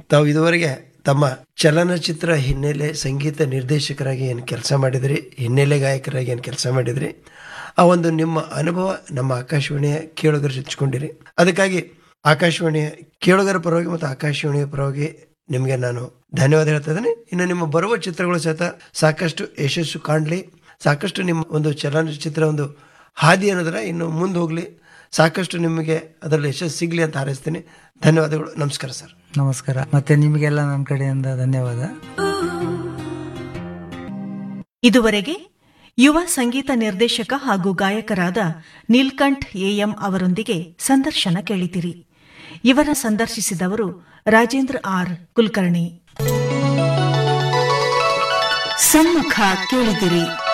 ತಾವು ಇದುವರೆಗೆ ತಮ್ಮ ಚಲನಚಿತ್ರ ಹಿನ್ನೆಲೆ ಸಂಗೀತ ನಿರ್ದೇಶಕರಾಗಿ ಏನು ಕೆಲಸ ಮಾಡಿದ್ರಿ ಹಿನ್ನೆಲೆ ಗಾಯಕರಾಗಿ ಏನು ಕೆಲಸ ಮಾಡಿದ್ರಿ ಆ ಒಂದು ನಿಮ್ಮ ಅನುಭವ ನಮ್ಮ ಆಕಾಶವಾಣಿಯ ಕೇಳುಗರು ಹಂಚ್ಕೊಂಡಿರಿ ಅದಕ್ಕಾಗಿ ಆಕಾಶವಾಣಿಯ ಕೇಳುಗರ ಪರವಾಗಿ ಮತ್ತು ಆಕಾಶವಾಣಿಯ ಪರವಾಗಿ ನಿಮಗೆ ನಾನು ಧನ್ಯವಾದ ಹೇಳ್ತಾ ಇದ್ದೀನಿ ಇನ್ನು ನಿಮ್ಮ ಬರುವ ಚಿತ್ರಗಳು ಸಹಿತ ಸಾಕಷ್ಟು ಯಶಸ್ಸು ಕಾಣಲಿ ಸಾಕಷ್ಟು ನಿಮ್ಮ ಒಂದು ಚಲನಚಿತ್ರ ಒಂದು ಹಾದಿ ಅನ್ನೋದ್ರ ಇನ್ನು ಮುಂದೆ ಹೋಗಲಿ ಸಾಕಷ್ಟು ನಿಮಗೆ ಅದರಲ್ಲಿ ಯಶಸ್ಸು ಸಿಗಲಿ ಅಂತ ಹಾರೈಸ್ತೀನಿ ಧನ್ಯವಾದಗಳು ನಮಸ್ಕಾರ ಸರ್ ನಮಸ್ಕಾರ ಮತ್ತೆ ನಿಮಗೆಲ್ಲ ನನ್ನ ಕಡೆಯಿಂದ ಧನ್ಯವಾದ ಇದುವರೆಗೆ ಯುವ ಸಂಗೀತ ನಿರ್ದೇಶಕ ಹಾಗೂ ಗಾಯಕರಾದ ನೀಲ್ಕಂಠ್ ಎಎಂ ಅವರೊಂದಿಗೆ ಸಂದರ್ಶನ ಕೇಳಿದಿರಿ ಇವರ ಸಂದರ್ಶಿಸಿದವರು ರಾಜೇಂದ್ರ ಆರ್ ಕುಲಕರ್ಣಿ ಸಮ್ಮುಖ ಕೇಳಿದಿರಿ